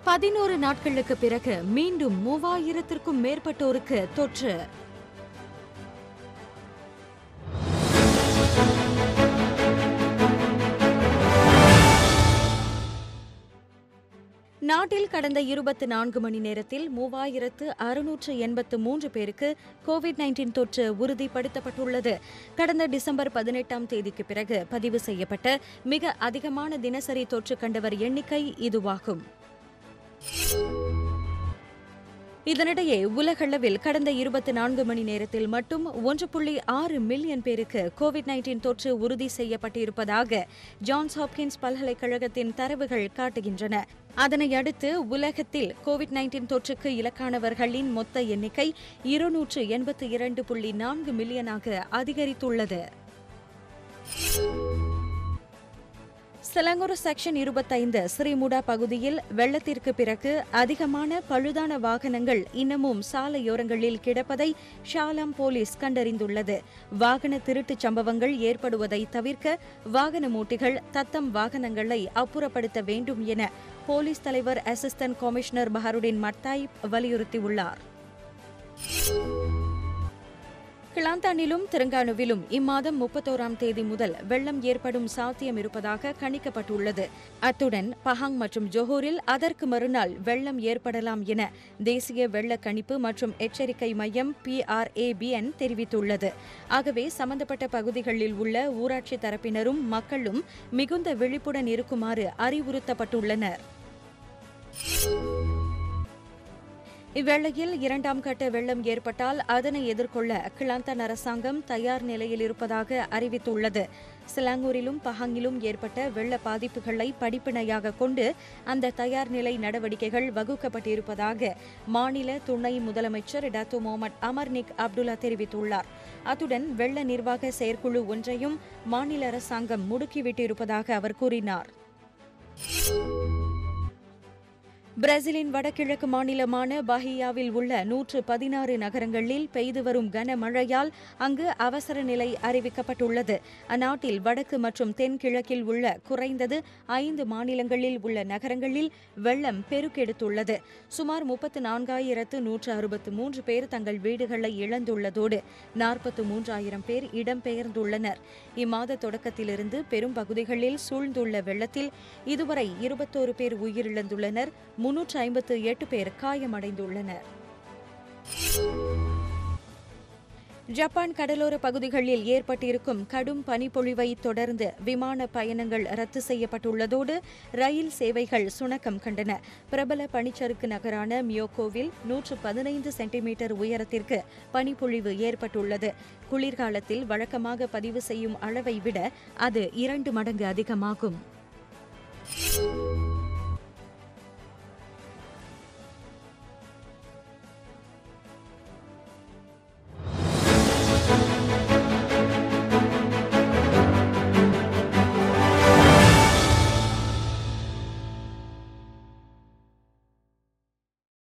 பதினோரு நாட்களுக்கு பிறகு மீண்டும் மூவாயிரத்திற்கும் மேற்பட்டோருக்கு தொற்று நாட்டில் கடந்த இருபத்தி நான்கு மணி நேரத்தில் மூவாயிரத்து அறுநூற்று எண்பத்து மூன்று பேருக்கு கோவிட் நைன்டீன் தொற்று உறுதிப்படுத்தப்பட்டுள்ளது கடந்த டிசம்பர் பதினெட்டாம் தேதிக்கு பிறகு பதிவு செய்யப்பட்ட மிக அதிகமான தினசரி தொற்று கண்டவர் எண்ணிக்கை இதுவாகும் இதனிடையே உலகளவில் கடந்த இருபத்தி நான்கு மணி நேரத்தில் மட்டும் ஒன்று புள்ளி ஆறு மில்லியன் பேருக்கு கோவிட் நைன்டீன் தொற்று உறுதி செய்யப்பட்டிருப்பதாக ஜான்ஸ் ஹாப்கின்ஸ் பல்கலைக்கழகத்தின் தரவுகள் காட்டுகின்றன அதனை அடுத்து உலகத்தில் கோவிட் நைன்டீன் தொற்றுக்கு இலக்கானவர்களின் மொத்த எண்ணிக்கை இருநூற்று எண்பத்தி இரண்டு புள்ளி நான்கு மில்லியனாக அதிகரித்துள்ளது சிலங்கூர் செக்ஷன் இருபத்தைந்து ஸ்ரீமுடா பகுதியில் வெள்ளத்திற்கு பிறகு அதிகமான பழுதான வாகனங்கள் இன்னமும் சாலையோரங்களில் கிடப்பதை ஷாலாம் போலீஸ் கண்டறிந்துள்ளது வாகன திருட்டுச் சம்பவங்கள் ஏற்படுவதை தவிர்க்க வாகன மூட்டிகள் தத்தம் வாகனங்களை அப்புறப்படுத்த வேண்டும் என போலீஸ் தலைவர் அசிஸ்டன்ட் கமிஷனர் பஹருடின் மட்டாய் வலியுறுத்தியுள்ளார் கிளாந்தானிலும் தெலங்கானுவிலும் இம்மாதம் முப்பத்தோராம் தேதி முதல் வெள்ளம் ஏற்படும் சாத்தியம் இருப்பதாக கணிக்கப்பட்டுள்ளது அத்துடன் பஹாங் மற்றும் ஜொஹூரில் அதற்கு மறுநாள் வெள்ளம் ஏற்படலாம் என தேசிய வெள்ள கணிப்பு மற்றும் எச்சரிக்கை மையம் பிஆர்ஏபிஎன் தெரிவித்துள்ளது ஆகவே சம்பந்தப்பட்ட பகுதிகளில் உள்ள ஊராட்சி தரப்பினரும் மக்களும் மிகுந்த விழிப்புடன் இருக்குமாறு அறிவுறுத்தப்பட்டுள்ளனர் இவ்வேளையில் இரண்டாம் கட்ட வெள்ளம் ஏற்பட்டால் அதனை எதிர்கொள்ள கிளாந்தான் அரசாங்கம் தயார் நிலையில் இருப்பதாக அறிவித்துள்ளது சிலாங்கூரிலும் பஹாங்கிலும் ஏற்பட்ட வெள்ள பாதிப்புகளை படிப்பினையாக கொண்டு அந்த தயார் நிலை நடவடிக்கைகள் வகுக்கப்பட்டிருப்பதாக மாநில துணை முதலமைச்சர் டாத்து முகமது அமர்னிக் அப்துல்லா தெரிவித்துள்ளார் அத்துடன் வெள்ள நிர்வாக செயற்குழு ஒன்றையும் மாநில அரசாங்கம் முடுக்கிவிட்டிருப்பதாக அவர் கூறினார் பிரேசிலின் வடகிழக்கு மாநிலமான பஹியாவில் உள்ள நூற்று பதினாறு நகரங்களில் பெய்து வரும் கனமழையால் அங்கு அவசர நிலை அறிவிக்கப்பட்டுள்ளது அந்நாட்டில் வடக்கு மற்றும் தென்கிழக்கில் உள்ள குறைந்தது ஐந்து மாநிலங்களில் உள்ள நகரங்களில் வெள்ளம் பெருக்கெடுத்துள்ளது சுமார் முப்பத்து நான்காயிரத்து நூற்று அறுபத்து மூன்று பேர் தங்கள் வீடுகளை இழந்துள்ளதோடு நாற்பத்து மூன்றாயிரம் பேர் இடம்பெயர்ந்துள்ளனர் இம்மாத தொடக்கத்திலிருந்து பெரும் பகுதிகளில் சூழ்ந்துள்ள வெள்ளத்தில் இதுவரை இருபத்தோரு பேர் உயிரிழந்துள்ளனர் முன்னூற்று ஐம்பத்து எட்டு பேர் காயமடைந்துள்ளனர் ஜப்பான் கடலோர பகுதிகளில் ஏற்பட்டிருக்கும் கடும் பனிப்பொழிவை தொடர்ந்து விமான பயணங்கள் ரத்து செய்யப்பட்டுள்ளதோடு ரயில் சேவைகள் சுணக்கம் கண்டன பிரபல பனிச்சறுக்கு நகரான மியோகோவில் நூற்று பதினைந்து சென்டிமீட்டர் உயரத்திற்கு பனிப்பொழிவு ஏற்பட்டுள்ளது குளிர்காலத்தில் வழக்கமாக பதிவு செய்யும் அளவை விட அது இரண்டு மடங்கு அதிகமாகும்